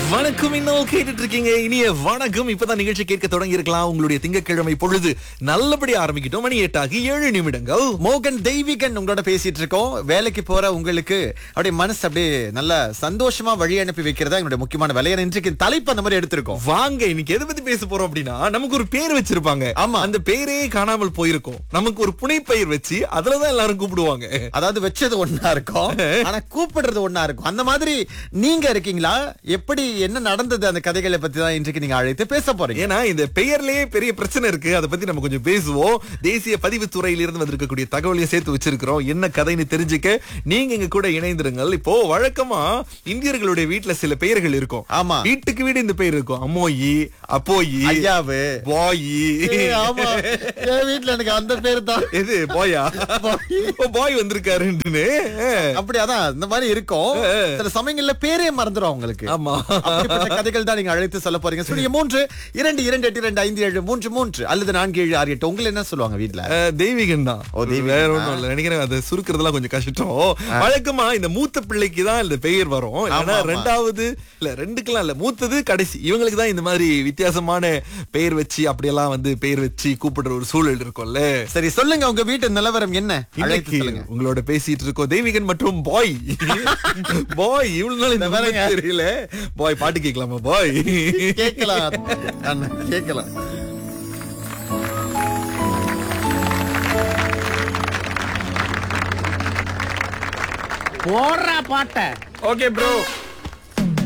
வணக்கம் இன்னும் கேட்டுட்டு இருக்கீங்க இனிய வணக்கம் இப்பதான் நிகழ்ச்சி கேட்க தொடங்கி இருக்கலாம் உங்களுடைய திங்கட்கிழமை பொழுது நல்லபடி ஆரம்பிக்கிட்டோம் மணி எட்டாகி ஏழு நிமிடங்கள் மோகன் தெய்வீகன் உங்களோட பேசிட்டு இருக்கோம் வேலைக்கு போற உங்களுக்கு அப்படியே மனசு அப்படியே நல்ல சந்தோஷமா வழி அனுப்பி வைக்கிறதா எங்களுடைய முக்கியமான வேலையை இன்றைக்கு தலைப்பு அந்த மாதிரி எடுத்திருக்கோம் வாங்க இன்னைக்கு எதை பத்தி பேச போறோம் அப்படின்னா நமக்கு ஒரு பேர் வச்சிருப்பாங்க ஆமா. அந்த பேரே காணாமல் போயிருக்கும் நமக்கு ஒரு புனைப்பெயர் வச்சு அதுலதான் எல்லாரும் கூப்பிடுவாங்க அதாவது வச்சது ஒண்ணா இருக்கும் ஆனா கூப்பிடுறது ஒண்ணா இருக்கும் அந்த மாதிரி நீங்க இருக்கீங்களா எப்படி என்ன நடந்தது அந்த கதைகளை பத்தி தான் இன்றைக்கு நீங்க அழைத்து பேச போறீங்க ஏன்னா இந்த பெயர்லயே பெரிய பிரச்சனை இருக்கு அதை பத்தி நம்ம கொஞ்சம் பேசுவோம் தேசிய பதிவுத்துறையில இருந்து வந்திருக்கக்கூடிய தகவலையும் சேர்த்து வச்சிருக்கிறோம் என்ன கதைன்னு தெரிஞ்சுக்க நீங்க எங்க கூட இணைந்திருங்கள் இப்போ வழக்கமா இந்தியர்களுடைய வீட்டுல சில பெயர்கள் இருக்கும் ஆமா. வீட்டுக்கு வீடு இந்த பெயர் இருக்கும் அம்மோயி அப்போயி ஐயாவு பாயி ஏய், ஆமா என் வீட்டுல எனக்கு அந்த பேரு தான் எது பாயா Boy. பாய் வந்திருக்காருன்னு அப்படி அதான் இந்த மாதிரி இருக்கும் சில சமயங்கள்ல பேரே மறந்துடும் உங்களுக்கு ஆமா அப்படிப்பட்ட கதைகள் தான் நீங்க அழைத்து சொல்ல போறீங்க சொல்லுங்க மூன்று இரண்டு இரண்டு எட்டு இரண்டு ஐந்து ஏழு மூன்று மூன்று அல்லது நான்கு ஏழு ஆறு எட்டு உங்களை என்ன சொல்லுவாங்க வீட்ல அஹ், தெய்வீகன் தான் ஓ, தெய்வீகன். வேற ஒண்ணும் இல்ல நினைக்கிறேன் அதை சுருக்குறதுலாம் கொஞ்சம் கஷ்டம் வழக்கமா இந்த மூத்த பிள்ளைக்கு தான் இந்த பெயர் வரும் ஆனா ஆமா. ரெண்டாவது இல்ல ரெண்டுக்கெல்லாம் இல்ல மூத்தது கடைசி இவங்களுக்கு தான் இந்த மாதிரி வித்தியாசமான பெயர் வச்சு அப்படியெல்லாம் வந்து பெயர் வச்சு கூப்பிடுற ஒரு சூழல் இருக்கும்ல சரி சொல்லுங்க உங்க வீட்டு நிலவரம் என்ன அழைத்து இன்னைக்கு சொல்லுங்க உங்களோட பேசிட்டு இருக்கோம் தெய்வீகன் மற்றும் பாய் பாய் இவ்வளவு நாள் இந்த பாருங்க. மாதிரி தெரியல பாய் பாட்டு கேட்கலாமா பாய் கேட்கலாம் அண்ணா, கேட்கலாம் போடுறா பாட்ட ஓகே ப்ரோ